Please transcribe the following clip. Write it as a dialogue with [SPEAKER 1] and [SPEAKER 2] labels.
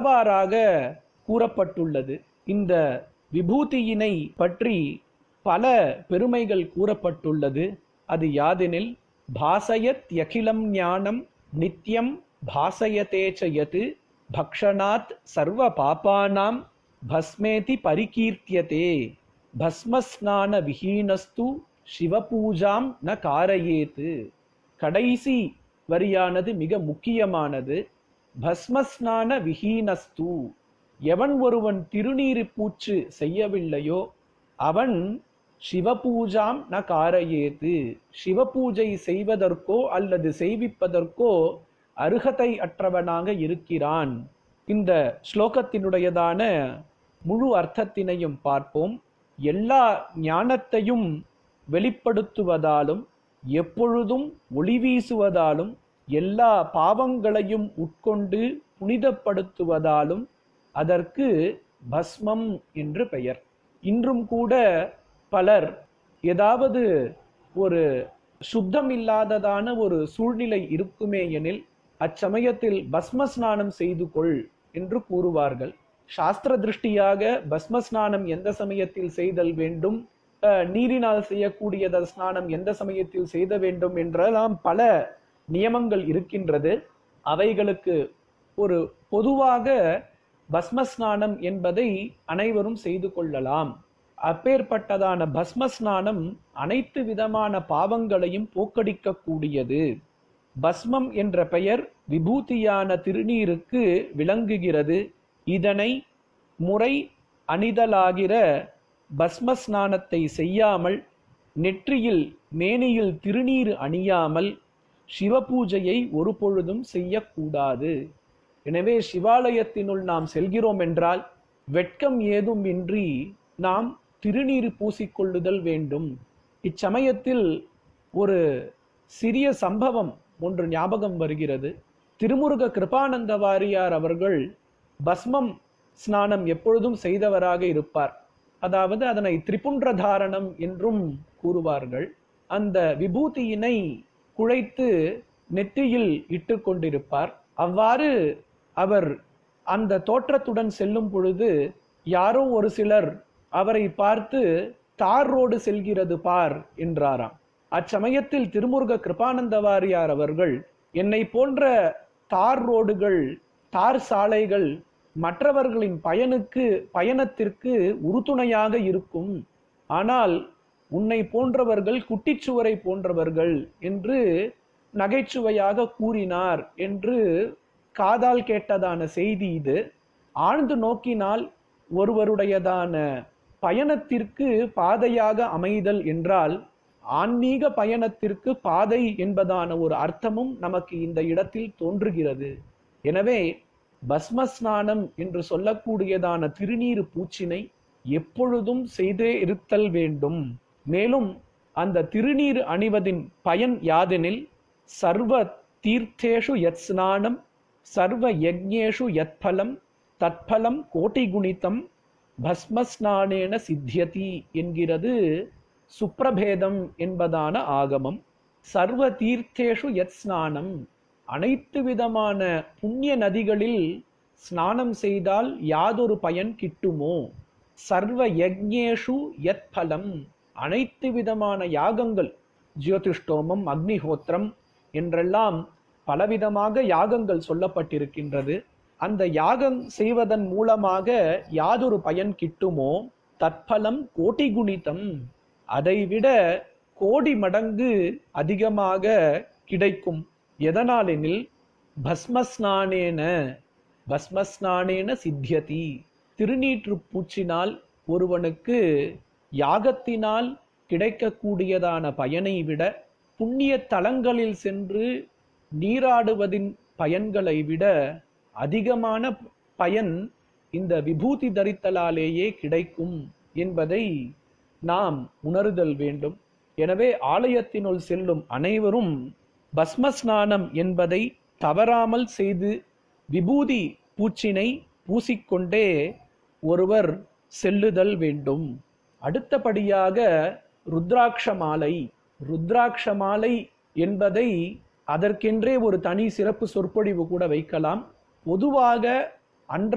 [SPEAKER 1] இவ்வாறாக கூறப்பட்டுள்ளது இந்த விபூதியினை பற்றி பல பெருமைகள் கூறப்பட்டுள்ளது அது யாதெனில் பாசயத் யகிலம் ஞானம் நித்யம் பாசயதேச்ச யத் பக்ஷணாத் சர்வ பாபானாம் பஸ்மேதி பரிகீர்த்தியதே பஸ்மஸ்நான விஹீனஸ்து சிவபூஜாம் ந காரயேத்து கடைசி வரியானது மிக முக்கியமானது பஸ்மஸ்நான விஹீனஸ்து எவன் ஒருவன் திருநீறு பூச்சு செய்யவில்லையோ அவன் சிவபூஜாம் ந காரயேத்து சிவபூஜை செய்வதற்கோ அல்லது செய்விப்பதற்கோ அருகதை அற்றவனாக இருக்கிறான் இந்த ஸ்லோகத்தினுடையதான முழு அர்த்தத்தினையும் பார்ப்போம் எல்லா ஞானத்தையும் வெளிப்படுத்துவதாலும் எப்பொழுதும் ஒளி வீசுவதாலும் எல்லா பாவங்களையும் உட்கொண்டு புனிதப்படுத்துவதாலும் அதற்கு பஸ்மம் என்று பெயர் இன்றும் கூட பலர் ஏதாவது ஒரு சுத்தம் இல்லாததான ஒரு சூழ்நிலை இருக்குமே எனில் அச்சமயத்தில் பஸ்ம ஸ்நானம் செய்து கொள் என்று கூறுவார்கள் சாஸ்திர திருஷ்டியாக பஸ்ம ஸ்நானம் எந்த சமயத்தில் செய்தல் வேண்டும் அஹ், நீரினால் செய்யக்கூடியத ஸ்நானம் எந்த சமயத்தில் செய்த வேண்டும் என்றெல்லாம் பல நியமங்கள் இருக்கின்றது அவைகளுக்கு ஒரு பொதுவாக பஸ்ம ஸ்நானம் என்பதை அனைவரும் செய்து கொள்ளலாம் அப்பேற்பட்டதான பஸ்ம ஸ்நானம் அனைத்து விதமான பாவங்களையும் போக்கடிக்கக்கூடியது பஸ்மம் என்ற பெயர் விபூதியான திருநீருக்கு விளங்குகிறது இதனை முறை அணிதலாகிற பஸ்ம ஸ்நானத்தை செய்யாமல் நெற்றியில் மேனியில் திருநீர் அணியாமல் சிவபூஜையை ஒரு பொழுதும் செய்யக்கூடாது எனவே சிவாலயத்தினுள் நாம் செல்கிறோம் என்றால் வெட்கம் ஏதும் இன்றி நாம் திருநீர் பூசிக்கொள்ளுதல் வேண்டும் இச்சமயத்தில் ஒரு சிறிய சம்பவம் ஒன்று ஞாபகம் வருகிறது திருமுருக கிருபானந்த வாரியார் அவர்கள் பஸ்மம் ஸ்நானம் எப்பொழுதும் செய்தவராக இருப்பார் அதாவது அதனை திரிபுன்ற தாரணம் என்றும் கூறுவார்கள் அந்த விபூதியினை குழைத்து நெற்றியில் இட்டு கொண்டிருப்பார் அவ்வாறு அவர் அந்த தோற்றத்துடன் செல்லும் பொழுது யாரோ ஒரு சிலர் அவரை பார்த்து தார் ரோடு செல்கிறது பார் என்றாராம் அச்சமயத்தில் திருமுருக கிருபானந்த வாரியார் அவர்கள் என்னை போன்ற தார் ரோடுகள் தார் சாலைகள் மற்றவர்களின் பயனுக்கு பயணத்திற்கு உறுதுணையாக இருக்கும் ஆனால் உன்னை போன்றவர்கள் குட்டிச்சுவரை போன்றவர்கள் என்று நகைச்சுவையாக கூறினார் என்று காதால் கேட்டதான செய்தி இது ஆழ்ந்து நோக்கினால் ஒருவருடையதான பயணத்திற்கு பாதையாக அமைதல் என்றால் ஆன்மீக பயணத்திற்கு பாதை என்பதான ஒரு அர்த்தமும் நமக்கு இந்த இடத்தில் தோன்றுகிறது எனவே பஸ்ம ஸ்நானம் என்று சொல்லக்கூடியதான திருநீறு பூச்சினை எப்பொழுதும் செய்தே இருத்தல் வேண்டும் மேலும் அந்த திருநீர் அணிவதின் பயன் யாதெனில் சர்வ தீர்த்தேஷு யத் ஸ்நானம் சர்வ யஜ்ஞேஷு யத் பலம் தத்பலம் கோட்டி குணித்தம் பஸ்மஸ்நானேன சித்தியதி என்கிறது சுப்ரபேதம் என்பதான ஆகமம் சர்வ தீர்த்தேஷு யத் ஸ்நானம் அனைத்து விதமான புண்ணிய நதிகளில் ஸ்நானம் செய்தால் யாதொரு பயன் கிட்டுமோ சர்வ யஜ்ஞேஷு யத் பலம் அனைத்து விதமான யாகங்கள் ஜியோதிஷ்டோமம் அக்னிஹோத்திரம் என்றெல்லாம் பலவிதமாக யாகங்கள் சொல்லப்பட்டிருக்கின்றது அந்த யாகம் செய்வதன் மூலமாக யாதொரு பயன் கிட்டுமோ தற்பலம் கோட்டி குணிதம் அதைவிட கோடி மடங்கு அதிகமாக கிடைக்கும் எதனாலெனில் பஸ்மஸ்நானேன பஸ்மஸ்நானேன சித்தியதி திருநீற்று பூச்சினால் ஒருவனுக்கு யாகத்தினால் கிடைக்கக்கூடியதான பயனை விட புண்ணிய தலங்களில் சென்று நீராடுவதின் பயன்களை விட அதிகமான பயன் இந்த விபூதி தரித்தலாலேயே கிடைக்கும் என்பதை நாம் உணருதல் வேண்டும் எனவே ஆலயத்தினுள் செல்லும் அனைவரும் பஸ்மஸ்நானம் என்பதை தவறாமல் செய்து விபூதி பூச்சினை பூசிக்கொண்டே ஒருவர் செல்லுதல் வேண்டும் அடுத்தபடியாக ருத்ராட்ச மாலை ருத்ராட்ச மாலை என்பதை அதற்கென்றே ஒரு தனி சிறப்பு சொற்பொழிவு கூட வைக்கலாம் பொதுவாக அன்ற